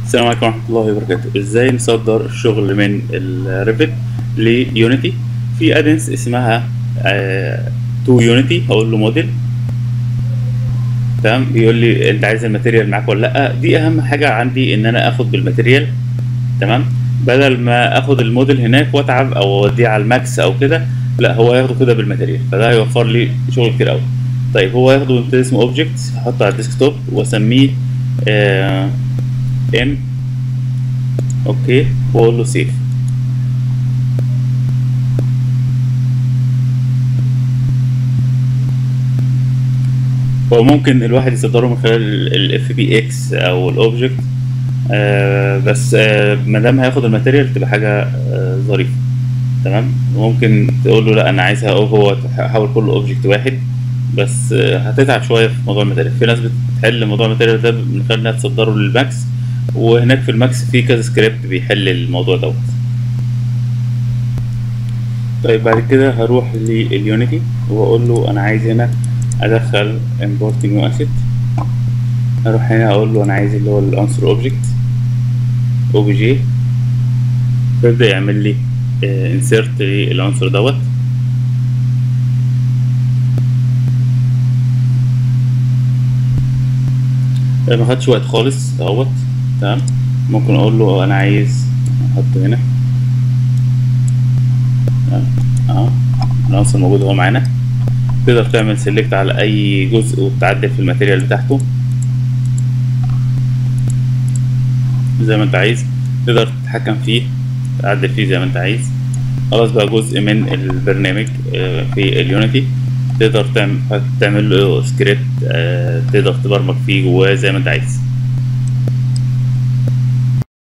السلام عليكم ورحمة الله وبركاته ازاي نصدر الشغل من الريفت ليونيتي في ادنس اسمها تو يونيتي هقول له موديل تمام بيقول لي انت عايز الماتيريال معاك ولا لا دي اهم حاجة عندي ان انا اخد بالماتيريال تمام بدل ما اخد الموديل هناك واتعب او اوديه على الماكس او كده لا هو ياخده كده بالماتيريال فده هيوفر لي شغل كتير قوي طيب هو ياخده انت اسمه اوبجكت هحطه على الديسكتوب واسميه آه ام اوكي واقول له سيف هو ممكن الواحد يصدره من خلال الاف بي اكس او الاوبجكت آه بس آه ما دام هياخد الماتيريال تبقى حاجه آه ظريفه تمام ممكن تقول له لا انا عايزها او هو تحول كله اوبجكت واحد بس آه هتتعب شويه في موضوع الماتيريال في ناس بتحل موضوع الماتيريال ده من خلال انها تصدره للماكس وهناك في الماكس في كذا سكريبت بيحل الموضوع دوت طيب بعد كده هروح لليونيتي واقول له انا عايز هنا ادخل import new asset هروح هنا اقول له انا عايز اللي هو العنصر اوبجكت obj فيبدا يعمل لي insert للعنصر دوت ما خدش وقت خالص اهوت تمام ممكن اقول له انا عايز احطه هنا اهو العنصر موجود اهو معانا تقدر تعمل سيلكت على اي جزء وتعدل في الماتيريال بتاعته زي ما انت عايز تقدر تتحكم فيه تعدل فيه زي ما انت عايز خلاص بقى جزء من البرنامج في اليونيتي تقدر تعمل تعمل له سكريبت تقدر تبرمج فيه جواه زي ما انت عايز